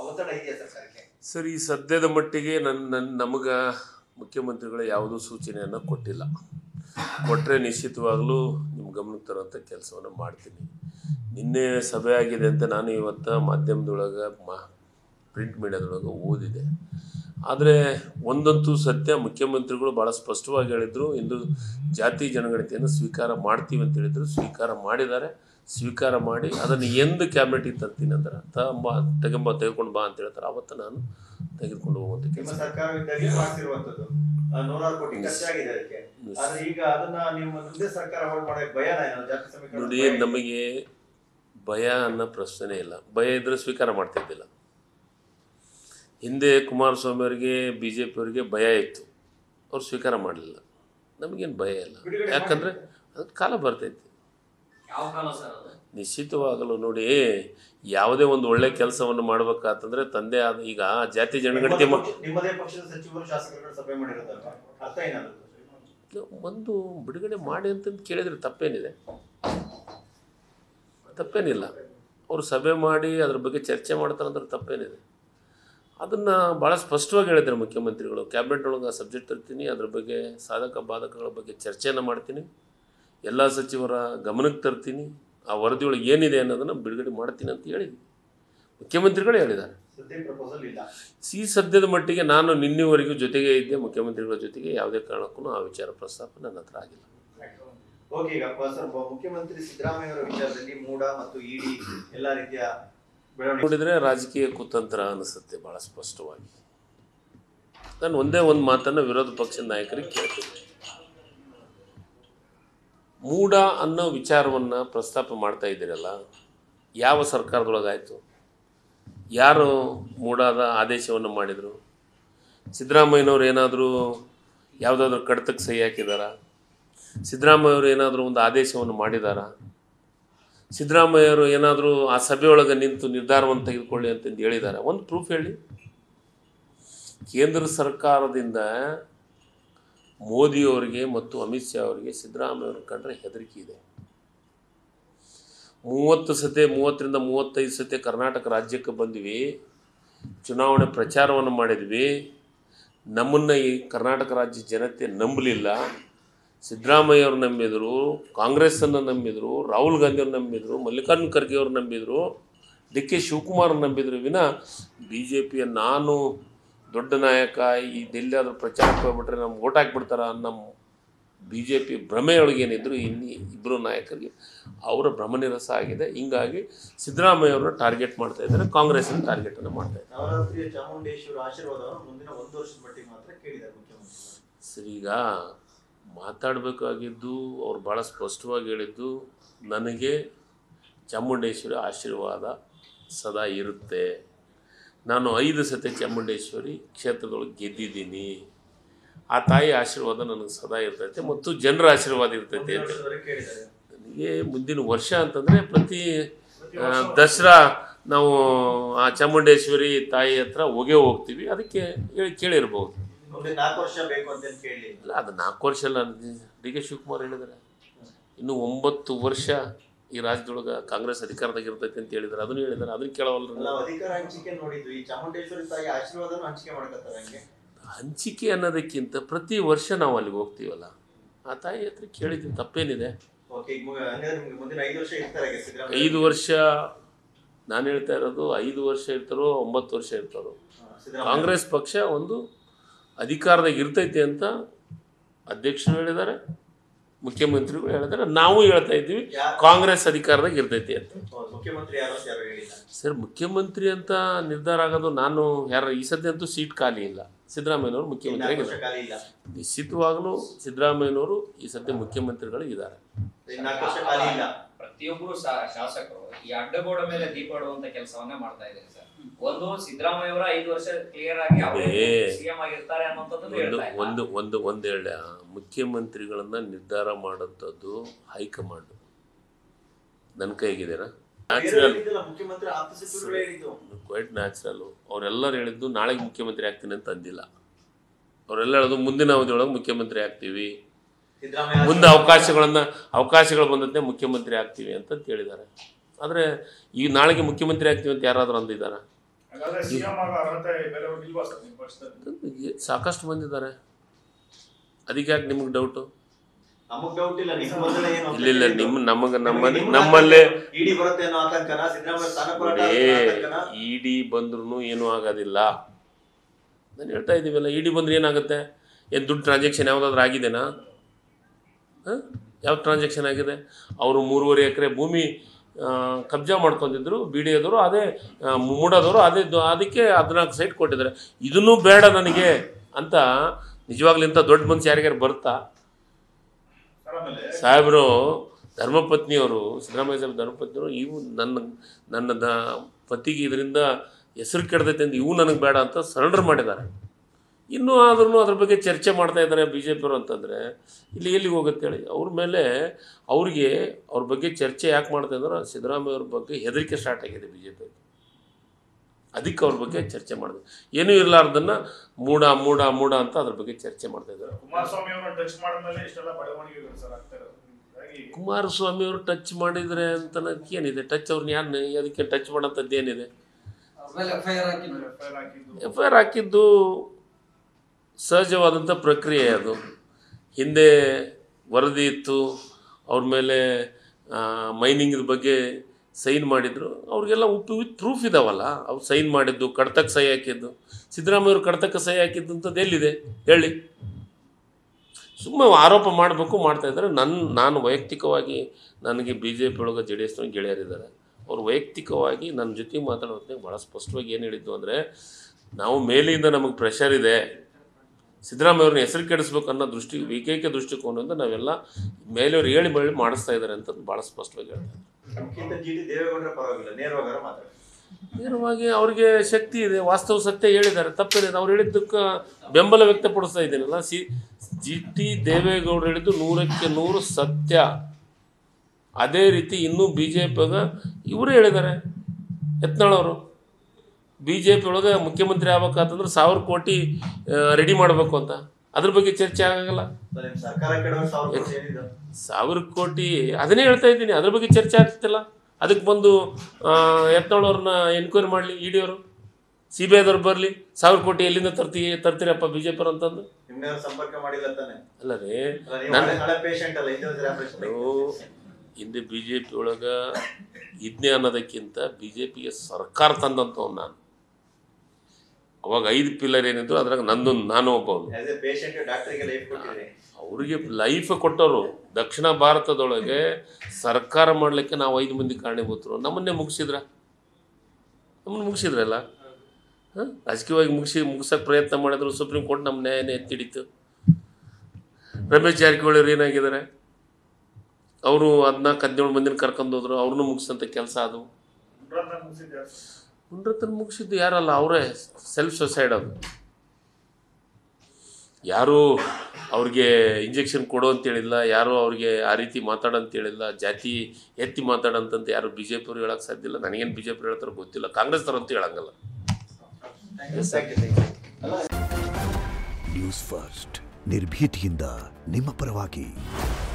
ಒತ್ತಡ ಇದೆಯಾ ಸರ್ಕಾರಕ್ಕೆ ಸರ್ ಈ ಸದ್ಯದ ಮಟ್ಟಿಗೆ ನನ್ನ ನನ್ನ ನಮಗೆ ಮುಖ್ಯಮಂತ್ರಿಗಳು ಯಾವುದೂ ಸೂಚನೆಯನ್ನು ಕೊಟ್ಟಿಲ್ಲ ಕೊಟ್ಟರೆ ನಿಶ್ಚಿತವಾಗಲೂ ನಿಮ್ಮ ಗಮನಕ್ಕೆ ತರುವಂಥ ಕೆಲಸವನ್ನು ಮಾಡ್ತೀನಿ ನಿನ್ನೆ ಸಭೆ ಆಗಿದೆ ಅಂತ ನಾನು ಇವತ್ತು ಮಾಧ್ಯಮದೊಳಗೆ ಮಾ ಪ್ರಿಂಟ್ ಮೀಡಿಯಾದೊಳಗೆ ಓದಿದೆ ಆದರೆ ಒಂದಂತೂ ಸತ್ಯ ಮುಖ್ಯಮಂತ್ರಿಗಳು ಭಾಳ ಸ್ಪಷ್ಟವಾಗಿ ಹೇಳಿದರು ಇಂದು ಜಾತಿ ಜನಗಣತಿಯನ್ನು ಸ್ವೀಕಾರ ಮಾಡ್ತೀವಿ ಅಂತ ಹೇಳಿದರು ಸ್ವೀಕಾರ ಮಾಡಿದ್ದಾರೆ ಸ್ವೀಕಾರ ಮಾಡಿ ಅದನ್ನು ಎಂದು ಕ್ಯಾಬಿನೆಟಿಗೆ ತರ್ತೀನಿ ಅಂದ್ರೆ ತಗೊಂಬ ತೆಗೊಂಬ ತೆಗೆದುಕೊಂಡು ಬಾ ಅಂತ ಹೇಳ್ತಾರೆ ಅವತ್ತು ನಾನು ತೆಗೆದುಕೊಂಡು ಹೋಗುವಂಥ ನಿಮ್ಮ ಕೆಲಸ ಸರ್ಕಾರವಿದ್ದಾಗಲೇ ಮಾಡ್ತಿರುವಂತದ್ದು ಆ, ನೂರಾರು ಕೋಟಿ ಖರ್ಚಾಗಿದೆ ಅದಕ್ಕೆ ಆದ್ರೆ ಈಗ ಅದನ್ನ ನೀವು ಮುಂದೆ ಸರ್ಕಾರ ಹೋಲ್ಡ್ ಮಾಡಕ್ಕೆ ಭಯನ ಏನೋ ಜಾತಿ ಸಮೀಕರಣ ನೋಡಿ ನಮಗೆ ಭಯ ಅನ್ನೋ ಪ್ರಶ್ನೆ ಇಲ್ಲ ಭಯ ಇದ್ರೆ ಸ್ವೀಕಾರ ಮಾಡ್ತಿದ್ದಿಲ್ಲ ಹಿಂದೆ ಕುಮಾರಸ್ವಾಮಿ ಅವರಿಗೆ ಬಿ ಜೆ ಪಿಯವರಿಗೆ ಭಯ ಇತ್ತು ಅವ್ರು ಸ್ವೀಕಾರ ಮಾಡಲಿಲ್ಲ ನಮಗೇನು ಭಯ ಇಲ್ಲ ಬಿಡುಗಡೆ ಯಾಕಂದರೆ ಅದಕ್ಕೆ ಕಾಲ ಬರ್ತೈತಿ ಯಾವ ಕಾಲ ಸರ್ ಅದು ನಿಶ್ಚಿತವಾಗಲು ನೋಡಿ ಯಾವುದೇ ಒಂದು ಒಳ್ಳೆ ಕೆಲಸವನ್ನು ಮಾಡ್ಬೇಕಾತಂದ್ರೆ ತಂದೆ ಆದ ಈಗ ಜಾತಿ ಜನಗಣತಿ ಮ ನಿಮ್ಮದೇ ಪಕ್ಷದ ಸಚಿವರು ಶಾಸಕರುಗಳು ಸಭೆ ಮಾಡಿರೋದಲ್ವಾ ಅರ್ಥ ಏನಾದ್ರು ಒಂದು ಬಿಡುಗಡೆ ಮಾಡಿ ಅಂತಂದು ಕೇಳಿದ್ರೆ ತಪ್ಪೇನಿದೆ ತಪ್ಪೇನಿಲ್ಲ ಅವರು ಸಭೆ ಮಾಡಿ ಅದ್ರ ಬಗ್ಗೆ ಚರ್ಚೆ ಮಾಡ್ತಾರಂದ್ರೆ ತಪ್ಪೇನಿದೆ ಅದನ್ನು ಭಾಳ ಸ್ಪಷ್ಟವಾಗಿ ಹೇಳಿದ್ದಾರೆ ಮುಖ್ಯಮಂತ್ರಿಗಳು ಕ್ಯಾಬಿನೆಟ್ ಒಳಗೆ ಆ ಸಬ್ಜೆಕ್ಟ್ ತರ್ತೀನಿ ಅದ್ರ ಬಗ್ಗೆ ಸಾಧಕ ಬಾಧಕಗಳ ಬಗ್ಗೆ ಚರ್ಚೆಯನ್ನು ಮಾಡ್ತೀನಿ ಎಲ್ಲ ಸಚಿವರ ಗಮನಕ್ಕೆ ತರ್ತೀನಿ ಆ ವರದಿಯೊಳಗೆ ಏನಿದೆ ಅನ್ನೋದನ್ನು ಬಿಡುಗಡೆ ಮಾಡ್ತೀನಿ ಅಂತ ಹೇಳಿದ್ವಿ ಮುಖ್ಯಮಂತ್ರಿಗಳು ಹೇಳಿದ್ದಾರೆ ಸದ್ಯ ಪ್ರಪೋಸಲ್ ಇಲ್ಲ ಈ ಸದ್ಯದ ಮಟ್ಟಿಗೆ ನಾನು ನಿನ್ನೆವರೆಗೂ ಜೊತೆಗೆ ಇದ್ದೆ ಮುಖ್ಯಮಂತ್ರಿಗಳ ಜೊತೆಗೆ ಯಾವುದೇ ಕಾರಣಕ್ಕೂ ಆ ವಿಚಾರ ಪ್ರಸ್ತಾಪ ನನ್ನ ಹತ್ರ ಆಗಿಲ್ಲ ಓಕೆ ಈಗ ಸರ್ ಮುಖ್ಯಮಂತ್ರಿ ಸಿದ್ದರಾಮಯ್ಯ ಅವರ ವಿಚಾರದಲ್ಲಿ ಮೂಡ ಮತ್ತು ಇಡಿ ಎಲ್ಲಾ ರೀತಿಯ ಬೆಳವಣಿಗೆ ನೋಡಿದರೆ ರಾಜಕೀಯ ಕುತಂತ್ರ ಅನಿಸುತ್ತೆ ಭಾಳ ಸ್ಪಷ್ಟವಾಗಿ ನಾನು ಒಂದೇ ಒಂದು ಮಾತನ್ನು ವಿರೋಧ ಪಕ್ಷದ ನಾಯಕರಿಗೆ ಕೇಳ್ತೀನಿ ಮೂಢ ಅನ್ನೋ ವಿಚಾರವನ್ನು ಪ್ರಸ್ತಾಪ ಮಾಡ್ತಾ ಇದ್ದೀರಲ್ಲ ಯಾವ ಸರ್ಕಾರದೊಳಗಾಯಿತು ಯಾರು ಮೂಡಾದ ಆದೇಶವನ್ನು ಮಾಡಿದರು ಸಿದ್ದರಾಮಯ್ಯನವ್ರು ಏನಾದರೂ ಯಾವುದಾದ್ರೂ ಕಡತಕ್ಕೆ ಸಹಿ ಹಾಕಿದಾರಾ ಸಿದ್ದರಾಮಯ್ಯವರು ಏನಾದರೂ ಒಂದು ಆದೇಶವನ್ನು ಮಾಡಿದಾರಾ ಸಿದ್ದರಾಮಯ್ಯವರು ಏನಾದರೂ ಆ ಸಭೆಯೊಳಗೆ ನಿಂತು ನಿರ್ಧಾರವನ್ನು ತೆಗೆದುಕೊಳ್ಳಿ ಅಂತಂದು ಹೇಳಿದ್ದಾರೆ ಒಂದು ಪ್ರೂಫ್ ಹೇಳಿ ಕೇಂದ್ರ ಸರ್ಕಾರದಿಂದ ಮೋದಿಯವರಿಗೆ ಮತ್ತು ಅಮಿತ್ ಶಾ ಅವರಿಗೆ ಸಿದ್ದರಾಮಯ್ಯವ್ರ ಕಂಡ್ರೆ ಹೆದರಿಕೆ ಇದೆ ಮೂವತ್ತು ಸತೆ ಮೂವತ್ತರಿಂದ ಮೂವತ್ತೈದು ಸತೆ ಕರ್ನಾಟಕ ರಾಜ್ಯಕ್ಕೆ ಬಂದ್ವಿ ಚುನಾವಣೆ ಪ್ರಚಾರವನ್ನು ಮಾಡಿದ್ವಿ ನಮ್ಮನ್ನು ಈ ಕರ್ನಾಟಕ ರಾಜ್ಯ ಜನತೆ ನಂಬಲಿಲ್ಲ ಸಿದ್ದರಾಮಯ್ಯವ್ರು ನಂಬಿದರು ಕಾಂಗ್ರೆಸ್ಸನ್ನು ನಂಬಿದರು ರಾಹುಲ್ ಗಾಂಧಿಯವ್ರು ನಂಬಿದರು ಮಲ್ಲಿಕಾರ್ಜುನ ಖರ್ಗೆ ಅವ್ರು ನಂಬಿದರು ಡಿ ಕೆ ಶಿವಕುಮಾರ್ ನಂಬಿದ್ರು ವಿನ ಬಿ ಜೆ ಪಿಯ ನಾನು ದೊಡ್ಡ ನಾಯಕ ಈ ಡೆಲ್ಲಿ ಆದ್ರೂ ಪ್ರಚಾರಕ್ಕೆ ಹೋಗ್ಬಿಟ್ರೆ ನಮ್ಗೆ ಓಟ್ ಹಾಕ್ಬಿಡ್ತಾರ ನಮ್ಮ ಬಿ ಜೆ ಪಿ ಭ್ರಮೆಯೊಳಗೇನಿದ್ರು ಇನ್ನಿ ಇಬ್ಬರು ನಾಯಕರಿಗೆ ಅವರ ಭ್ರಮನಿರಸ ಆಗಿದೆ ಹಿಂಗಾಗಿ ಸಿದ್ದರಾಮಯ್ಯವ್ರನ್ನ ಟಾರ್ಗೆಟ್ ಮಾಡ್ತಾ ಇದ್ದಾರೆ ಕಾಂಗ್ರೆಸ್ನ ಟಾರ್ಗೆಟನ್ನು ಮಾಡ್ತಾ ಇದ್ದಾರೆ ನವರಾತ್ರಿಯ ಚಾಮುಂಡೇಶ್ವರ ಆಶೀರ್ವಾದವನ್ನು ಮುಂದಿನ ಒಂದು ವರ್ಷದ ಮಟ್ಟಿಗೆ ಮಾತ್ರ ಕೇಳಿದ್ದಾರೆ ಮುಖ್ಯಮಂತ್ರಿ ಸರಿ ಈಗ ಮಾತಾಡಬೇಕಾಗಿದ್ದು ಅವ್ರು ಭಾಳ ಸ್ಪಷ್ಟವಾಗಿ ಹೇಳಿದ್ದು ನನಗೆ ಚಾಮುಂಡೇಶ್ವರಿ ಆಶೀರ್ವಾದ ಸದಾ ಇರುತ್ತೆ ನಾನು ಐದು ಸತಿ ಚಾಮುಂಡೇಶ್ವರಿ ಕ್ಷೇತ್ರದೊಳಗೆ ಗೆದ್ದಿದ್ದೀನಿ ಆ ತಾಯಿ ಆಶೀರ್ವಾದ ನನಗೆ ಸದಾ ಇರ್ತೈತೆ ಮತ್ತು ಜನರ ಆಶೀರ್ವಾದ ಇರ್ತೈತೆ ಒಂದು ಅಂತ ವರ್ಷದವರೆಗೆ ಕೇಳಿದ್ದಾರೆ ನನಗೆ ಮುಂದಿನ ವರ್ಷ ಅಂತಂದರೆ ಪ್ರತಿ ಆ, ದಸರಾ ನಾವು ಆ ಚಾಮುಂಡೇಶ್ವರಿ ತಾಯಿ ಹತ್ರ ಹೋಗೇ ಹೋಗ್ತೀವಿ ಅದಕ್ಕೆ ಹೇಳಿ ಕೇಳಿರ್ಬೋದು ಮುಂದೆ ನಾಲ್ಕು ವರ್ಷ ಬೇಕು ಅಂತ ಕೇಳಿ ಇಲ್ಲ ಅದು ನಾಲ್ಕು ವರ್ಷ ಅಲ್ಲ ಡಿ ಕೆ ಶಿವಕುಮಾರ್ ಹೇಳಿದ್ದಾರೆ ಇನ್ನು ಒಂಬತ್ತು ವರ್ಷ ಈ ರಾಜ್ಯದೊಳಗೆ ಕಾಂಗ್ರೆಸ್ ಅಧಿಕಾರದಾಗ ಇರ್ತೈತೆ ಅಂತ ಹೇಳಿದ್ದಾರೆ ಅದನ್ನು ಹೇಳಿದ್ದಾರೆ ಅದನ್ನು ಕೇಳವಲ್ರಿ ನಾವು ಅಧಿಕಾರ ಹಂಚಿಕೆ ನೋಡಿದ್ವಿ ಈ ಚಾಮುಂಡೇಶ್ವರಿ ತಾಯಿ ಆಶೀರ್ವಾದನು ಹಂಚಿಕೆ ಮಾಡ್ಕೊತಾರೆ ಹಂಗೆ ಹಂಚಿಕೆ ಅನ್ನೋದಕ್ಕಿಂತ ಪ್ರತಿ ವರ್ಷ ನಾವು ಅಲ್ಲಿಗೆ ಹೋಗ್ತೀವಲ್ಲ ಆ ತಾಯಿ ಹತ್ರ ಕೇಳಿದ್ವಿ ತಪ್ಪೇನಿದೆ ಓಕೆ ಈಗ ಮು- ಹಂಗಾದ್ರೆ ನಿಮ್ಗೆ ಮುಂದಿನ ಐದು ವರ್ಷ ಇರ್ತಾರೆ ಹಾಗೆ ಸಿದ್ದರಾಮಯ್ಯ ಐದು ವರ್ಷ ನಾನು ಹೇಳ್ತಾ ಇರೋದು ಐದು ವರ್ಷ ಇರ್ತಾರೋ ಒಂಬತ್ತು ವರ್ಷ ಇರ್ತಾರೋ ಹಾ, ಸಿದ್ದರಾಮಯ್ಯ ಕಾಂಗ್ರೆಸ್ ಪಕ್ಷ ಒಂದು ಅಧಿಕಾರದಾಗ ಇರ್ತೈತೆ ಅಂತ ಅಧ್ಯಕ್ಷರು ಹೇಳಿದ್ದಾರೆ ಮುಖ್ಯಮಂತ್ರಿಗಳು ಹೇಳಿದ್ದಾರೆ ನಾವು ಹೇಳ್ತಾ ಇದ್ದೀವಿ ಯಾರು? ಕಾಂಗ್ರೆಸ್ ಅಧಿಕಾರದಾಗ ಇರ್ತೈತಿ ಅಂತ ಹೌದು, ಮುಖ್ಯಮಂತ್ರಿ ಯಾರು ಅಂತ ಯಾರು ಹೇಳಿಲ್ಲ ಸರ್ ಮುಖ್ಯಮಂತ್ರಿ ಅಂತ ನಿರ್ಧಾರ ಆಗೋದು ನಾನು ಯಾರ ಈ ಸದ್ಯ ಅಂತೂ ಸೀಟ್ ಖಾಲಿ ಇಲ್ಲ ಸಿದ್ದರಾಮಯ್ಯನವರು ಮುಖ್ಯಮಂತ್ರಿ ನಾಲ್ಕು ವರ್ಷ ಆಗಿದ್ದಾರೆ ಖಾಲಿ ಇಲ್ಲ ನಿಶ್ಚಿತವಾಗಲೂ ಸಿದ್ದರಾಮಯ್ಯನವರು ಈ ಸದ್ಯ ಮುಖ್ಯಮಂತ್ರಿಗಳು ಇದ್ದಾರೆ ಇನ್ನು ನಾಲ್ಕು ವರ್ಷ ಖಾಲಿ ಇಲ್ಲ ಪ್ರತಿಯೊಬ್ಬರು ಶಾಸಕರು ಈ ಅಡ್ಡಗೋಡ ಮೇಲೆ ದೀಪ ಇಡುವಂತ ಕೆಲಸವನ್ನ ಮಾಡ್ತಾ ಇದ್ದಾರೆ ಸರ್ ಒಂದು ಸಿದ್ದರಾಮಯ್ಯ ಅವರ ಐದು ವರ್ಷ ಕ್ಲಿಯರ್ ಆಗಿ ಅವರೇ ಏ. ಸಿಎಂ ಆಗಿರ್ತಾರೆ ಅನ್ನೋಂಥದ್ದು ಒಂದು ಹೇಳ್ತಾ ಇಲ್ಲ. ಒಂದು ಒಂದು ಒಂದು ಹೇಳ ಮುಖ್ಯಮಂತ್ರಿಗಳನ್ನ ನಿರ್ಧಾರ ಮಾಡೋಂಥದ್ದು ಹೈಕಮಾಂಡ್ ನನ್ನ ಕೈಗಿದೆನಾ ಬೇರೆ ನ್ಯಾಚುರಲ್ ಹೇಳಿದ್ದಲ್ಲ, ಮುಖ್ಯಮಂತ್ರಿ ಆಪ್ತ ಸಚಿವರುಗಳೇ ಹೇಳಿದ್ದು ಕ್ವೈಟ್ ನ್ಯಾಚುರಲ್ಲು ಅವರೆಲ್ಲರೂ ಹೇಳಿದ್ದು ನಾಳೆಗೆ ಮುಖ್ಯಮಂತ್ರಿ ಆಗ್ತೀನಿ ಅಂತ ಅಂದಿಲ್ಲ ಅವರೆಲ್ಲ ಹೇಳೋದು ಮುಂದಿನ ಅವಧಿಯೊಳಗೆ ಮುಖ್ಯಮಂತ್ರಿ ಆಗ್ತೀವಿ ಸಿದ್ದರಾಮಯ್ಯ ಮುಂದೆ ಅವಕಾಶಗಳನ್ನು ಅವಕಾಶಗಳು ಬಂದಂತೆ ಮುಖ್ಯಮಂತ್ರಿ ಆಗ್ತೀವಿ ಅಂತ ಹೇಳಿದ್ದಾರೆ ಆದರೆ ಈಗ ನಾಳೆಗೆ ಮುಖ್ಯಮಂತ್ರಿ ಆಗ್ತೀವಿ ಅಂತ ಯಾರಾದರೂ ಅಂದಿದ್ದಾರೆ ಹಾಗಾದ್ರೆ ಸಿಎಂ ಆಗ ಅರ್ಹತೆ ಬೇರೆಯವ್ರಿಗೆ ಇಲ್ವಾ ಸರ್ ನಿಮ್ಮ ಪಕ್ಷದಲ್ಲಿ ಸಾಕಷ್ಟು ಮಂದಿ ಇದ್ದಾರೆ ಅದಕ್ಕೆ ಯಾಕೆ ನಿಮಗೆ ಡೌಟು ನಮಗ್ ಡೌಟ್ ಇಲ್ಲ ನಿಮ್ಮ ಮೊದಲೇ ಏನು ಅಂತ ಇಲ್ಲ ಇಲ್ಲ ಹೇಳಿದ್ದು. ನಿಮ್ಮ ನಮಗೆ ನಮ್ಮ ನಿಮ್ಗೆ ನಿಮ್ಮ ನಮ್ಮಲ್ಲೇ ಇಡಿ ಬರುತ್ತೆ ಅನ್ನೋ ಆತಂಕನ ಸಿದ್ದರಾಮಯ್ಯ ಸ್ಥಾನ ಹೋರಾಟ ನೋಡಿ ಆತಂಕನ ಇಡಿ ಬಂದ್ರೂ ಏನೂ ಆಗೋದಿಲ್ಲ ನಾನು ಹೇಳ್ತಾ ಇದ್ದೀವಲ್ಲ ಇಡಿ ಬಂದ್ರೆ ಏನಾಗುತ್ತೆ ಏನು ದುಡ್ಡು ಟ್ರಾನ್ಸಾಕ್ಷನ್ ಯಾವುದಾದ್ರೂ ಆಗಿದೆನಾ ಹಾಂ ಯಾವ ಟ್ರಾನ್ಸಾಕ್ಷನ್ ಆಗಿದೆ ಅವರು ಮೂರುವರೆ ಎಕರೆ ಭೂಮಿ ಆ, ಕಬ್ಜಾ ಮಾಡ್ಕೊಂಡಿದ್ರು ಬಿ ಡಿ ಎದವರು ಅದೇ ಆ, ಮೂಡೋದವರು ಅದೇ ದ- ಅದಕ್ಕೆ ಹದಿನಾಲ್ಕು ಸೈಟ್ ಕೊಟ್ಟಿದ್ದಾರೆ ಇದನ್ನೂ ಬೇಡ ನನಗೆ ಅಂತ ನಿಜವಾಗ್ಲೂ ಇಂಥ ದೊಡ್ಡ ಮನ್ಸು ಯಾರಿಗಾರು ಬರ್ತಾ ಸರ್ ಆಮೇಲೆ ಸಾಹೇಬರು ಧರ್ಮಪತ್ನಿಯವರು ಸಿದ್ದರಾಮಯ್ಯ ಸಾಹೇಬ್ ಧರ್ಮಪತ್ನಿಯವರು ಇವು ನನ್ನ ನನ್ನ ದ ಪತಿಗೆ ಇದರಿಂದ ಹೆಸರು ಕೆಡ್ದೈತೆ ಅಂತ ಇವು ನನಗೆ ಬೇಡ ಅಂತ ಸರೆಂಡರ್ ಮಾಡಿದ್ದಾರೆ ಇನ್ನೂ ಆದ್ರೂ ಅದ್ರ ಬಗ್ಗೆ ಚರ್ಚೆ ಮಾಡ್ತಾ ಇದ್ದಾರೆ ಬಿ ಜೆ ಪಿಯವರು ಅಂತಂದರೆ ಇಲ್ಲಿ ಎಲ್ಲಿಗೆ ಹೋಗುತ್ತೆ ಹೇಳಿ ಅವ್ರ ಮೇಲೆ ಅವ್ರಿಗೆ ಅವ್ರ ಬಗ್ಗೆ ಚರ್ಚೆ ಯಾಕೆ ಮಾಡ್ತಾ ಇದ್ದಾರೆ ಸಿದ್ದರಾಮಯ್ಯ ಅವ್ರ ಬಗ್ಗೆ ಹೆದರಿಕೆ ಸ್ಟಾರ್ಟ್ ಆಗಿದೆ ಬಿ ಜೆ ಪಿ ಅದಕ್ಕೆ ಅವ್ರ ಬಗ್ಗೆ ಚರ್ಚೆ ಮಾಡಿದೆ ಏನೂ ಇರಲಾರ್ದನ್ನ ಮೂಡ ಮೂಡ ಮೂಡ ಅಂತ ಅದ್ರ ಬಗ್ಗೆ ಚರ್ಚೆ ಮಾಡ್ತಾ ಇದ್ದಾರೆ ಕುಮಾರಸ್ವಾಮಿ ಅವರನ್ನ ಟಚ್ ಮಾಡಿದ್ಮೇಲೆ ಇಷ್ಟೆಲ್ಲ ಬೆಳವಣಿಗೆಗಳು ಸರ್ ಆಗ್ತಾ ಇರೋದು ಹಾಗಾಗಿ ಕುಮಾರಸ್ವಾಮಿ ಅವರು ಟಚ್ ಮಾಡಿದ್ರೆ ಅಂತ ಏನಿದೆ ಟಚ್ ಅವ್ರನ್ನ ಯಾರು ಅದಕ್ಕೆ ಟಚ್ ಮಾಡೋಂಥದ್ದು ಏನಿದೆ ಎಫ್ಐಆರ್ ಹಾಕಿದ್ದು ಎಫ್ ಐ ಆರ್ ಹಾಕಿದ್ದು ಸಹಜವಾದಂಥ ಪ್ರಕ್ರಿಯೆ ಅದು ಹಿಂದೆ ವರದಿ ಇತ್ತು ಅವ್ರ ಮೇಲೆ ಮೈನಿಂಗ್ ಬಗ್ಗೆ ಸೈನ್ ಮಾಡಿದ್ರು ಅವ್ರಿಗೆಲ್ಲ ಉಪ್ಪು ವಿತ್ ಪ್ರೂಫ್ ಇದಾವಲ್ಲ ಅವ್ರು ಸೈನ್ ಮಾಡಿದ್ದು ಕಡ್ತಕ್ಕೆ ಸಹಿ ಹಾಕಿದ್ದು ಸಿದ್ದರಾಮಯ್ಯ ಅವರು ಕಡ್ತಕ್ಕೆ ಸಹಿ ಹಾಕಿದ್ದಂಥದ್ದು ಎಲ್ಲಿದೆ ಹೇಳಿ ಸುಮ್ಮನೆ ಆರೋಪ ಮಾಡಬೇಕು ಮಾಡ್ತಾ ಇದ್ದಾರೆ ನನ್ನ ನಾನು ವೈಯಕ್ತಿಕವಾಗಿ ನನಗೆ ಬಿ ಜೆ ಪಿ ಒಳಗೆ ಜೆ ಡಿ ಎಸ್ನ ಗೆಳೆಯರಿದ್ದಾರೆ ಅವ್ರು ವೈಯಕ್ತಿಕವಾಗಿ ನನ್ನ ಜೊತೆ ಮಾತಾಡೋ ಹೊತ್ತಿನಾಗ ಭಾಳ ಸ್ಪಷ್ಟವಾಗಿ ಏನು ಹೇಳಿದ್ದು ಅಂದರೆ ನಾವು ಮೇಲಿಂದ ನಮಗೆ ಪ್ರೆಷರ್ ಇದೆ ಸಿದ್ದರಾಮಯ್ಯ ಅವ್ರನ್ನ ಹೆಸರು ಕೆಡಿಸ್ಬೇಕು ಅನ್ನೋ ದೃಷ್ಟಿ ಏಕೈಕ ದೃಷ್ಟಿಕೋನದಿಂದ ನಾವೆಲ್ಲ ಮೇಲೆಯವ್ರು ಹೇಳಿ ಮಳಿ ಮಾಡಿಸ್ತಾ ಇದ್ದಾರೆ ಅಂತ ಭಾಳ ಸ್ಪಷ್ಟವಾಗಿ ಹೇಳ್ತಾರೆ ನಮ್ಗಿಂತ ಜಿ ಟಿ ದೇವೇಗೌಡರ ಪರವಾಗಿಲ್ಲ ನೇರವಾಗಾರ ಮಾತಾಡಿ ನೇರವಾಗಿ ಅವ್ರಿಗೆ ಶಕ್ತಿ ಇದೆ ವಾಸ್ತವ ಸತ್ಯ ಹೇಳಿದ್ದಾರೆ ತಪ್ಪೇನಿದೆ ಅವ್ರು ಹೇಳಿದ್ದಕ್ಕೆ ಬೆಂಬಲ ವ್ಯಕ್ತಪಡಿಸ್ತಾ ಇದ್ದೀನಲ್ಲ ಸಿ ಜಿ ಟಿ ದೇವೇಗೌಡರು ಹೇಳಿದ್ದು ನೂರಕ್ಕೆ ನೂರು ಸತ್ಯ ಅದೇ ರೀತಿ ಇನ್ನೂ ಬಿ ಜೆ ಪಿಯಾಗ ಇವರೇ ಹೇಳಿದ್ದಾರೆ ಯತ್ನಾಳವರು ಬಿ ಜೆ ಪಿ ಒಳಗೆ ಮುಖ್ಯಮಂತ್ರಿ ಆಗ್ಬೇಕಂತಂದ್ರೆ ಸಾವಿರ ಕೋಟಿ ರೆಡಿ ಮಾಡಬೇಕು ಅಂತ ಅದ್ರ ಬಗ್ಗೆ ಚರ್ಚೆ ಆಗಲ್ಲ ಸೊ ನಿಮ್ ಸರ್ಕಾರ ಕೆಡೋ ಸಾವಿರ ಕೋಟಿ ಏನಿದೆ ಸಾವಿರ ಕೋಟಿ ಅದನ್ನೇ ಹೇಳ್ತಾ ಇದ್ದೀನಿ ಅದ್ರ ಬಗ್ಗೆ ಚರ್ಚೆ ಆಗ್ತಿಲ್ಲ ಅದಕ್ಕೆ ಬಂದು ಯತ್ನಾಳವ್ರನ್ನ ಎನ್ಕ್ವೈರಿ ಮಾಡಲಿ ಇ ಡಿ ಅವರು ಸಿ ಬಿ ಐದವ್ರು ಬರಲಿ ಸಾವಿರ ಕೋಟಿ ಎಲ್ಲಿಂದ ತರ್ತಿ ತರ್ತೀರಪ್ಪ ಬಿ ಜೆ ಪಿ ಅಂತಂದು ನಿಮ್ನ ಸಂಪರ್ಕ ಮಾಡಿಲ್ಲ ತಾನೆ ಅಲ್ಲ ರೀ ಅಲ್ಲ ನೀವು ನಾನು ಹಳೆ ಹಳೆ ಪೇಷಂಟ್ ಅಲ್ಲ ಇಂದಿನ ಆಪರೇಷನ್ ನಾವು ಹಿಂದೆ ಬಿ ಜೆ ಪಿ ಒಳಗೆ ಇದ್ನೇ ಅನ್ನೋದಕ್ಕಿಂತ ಬಿ ಜೆ ಪಿಗೆ ಸರ್ಕಾರ ತಂದಂಥವ್ನು ನಾನು ಅವಾಗ ಐದು ಪಿಲ್ಲರ್ ಏನಿದ್ರು ಅದ್ರಾಗ ನಂದೊಂದು ನಾನು ಒಬ್ಬವನು ಆಸ್ ಎ ಪೇಷಂಟ್ ಡಾಕ್ಟರ್ಗೆ ಲೈಫ್ ಕೊಟ್ಟಿದ್ರಿ ಅವರಿಗೆ ಲೈಫ್ ಕೊಟ್ಟವರು ದಕ್ಷಿಣ ಭಾರತದೊಳಗೆ ಸರ್ಕಾರ ಮಾಡಲಿಕ್ಕೆ ನಾವು ಐದು ಮಂದಿ ಕಾರಣೀಭೂತರು ನಮ್ಮನ್ನೇ ಮುಗಿಸಿದ್ರ ನಮ್ಮನ್ನು ಮುಗಿಸಿದ್ರಲ್ಲ ಹಾಂ ರಾಜಕೀಯವಾಗಿ ಮುಗಿಸಿ ಮುಗಿಸೋಕೆ ಪ್ರಯತ್ನ ಮಾಡಿದ್ರು ಸುಪ್ರೀಂ ಕೋರ್ಟ್ ನಮ್ಮ ನ್ಯಾಯನೇ ಎತ್ತಿಡಿತು ರಮೇಶ್ ಜಾರಕಿಹೊಳಿ ಅವ್ರು ಏನಾಗಿದ್ದಾರೆ ಅವರು ಹದಿನಾಲ್ಕು ಹದಿನೇಳು ಮಂದಿನ ಕರ್ಕೊಂಡು ಹೋದ್ರು ಅವ್ರನ್ನೂ ಮುಗಿಸಂಥ ಕೆಲಸ ಅದು ಮುನ್ರಾತ್ನ ಮುಗಿಸಿದ್ಯಾ ಸರ್ ಪುಂಡ್ರತನ ಮುಗಿಸಿದ್ದು ಯಾರಲ್ಲ ಅವರೇ ಸೆಲ್ಫ್ ಸುಸೈಡ್ ಅದು ಯಾರೂ ಅವ್ರಿಗೆ ಇಂಜೆಕ್ಷನ್ ಕೊಡು ಅಂತ ಹೇಳಿಲ್ಲ ಯಾರೂ ಅವ್ರಿಗೆ ಆ ರೀತಿ ಮಾತಾಡೋ ಅಂತ ಹೇಳಿಲ್ಲ ಜಾತಿ ಎತ್ತಿ ಮಾತಾಡಂತಂತ ಯಾರು ಬಿ ಜೆ ಪಿಯವ್ರು ಹೇಳಕ್ಕೆ ಸಾಧ್ಯ ಇಲ್ಲ ನನಗೇನು ಬಿ ಜೆ ಪಿ ಹೇಳ್ತಾರೋ ಗೊತ್ತಿಲ್ಲ ಕಾಂಗ್ರೆಸ್ನವ್ರಂತೂ ಹೇಳಂಗಲ್ಲ ಥ್ಯಾಂಕ್ ಯು ನ್ಯೂಸ್ ಫಸ್ಟ್ ನಿರ್ಭೀತಿಯಿಂದ ನಿಮ್ಮ ಪರವಾಗಿ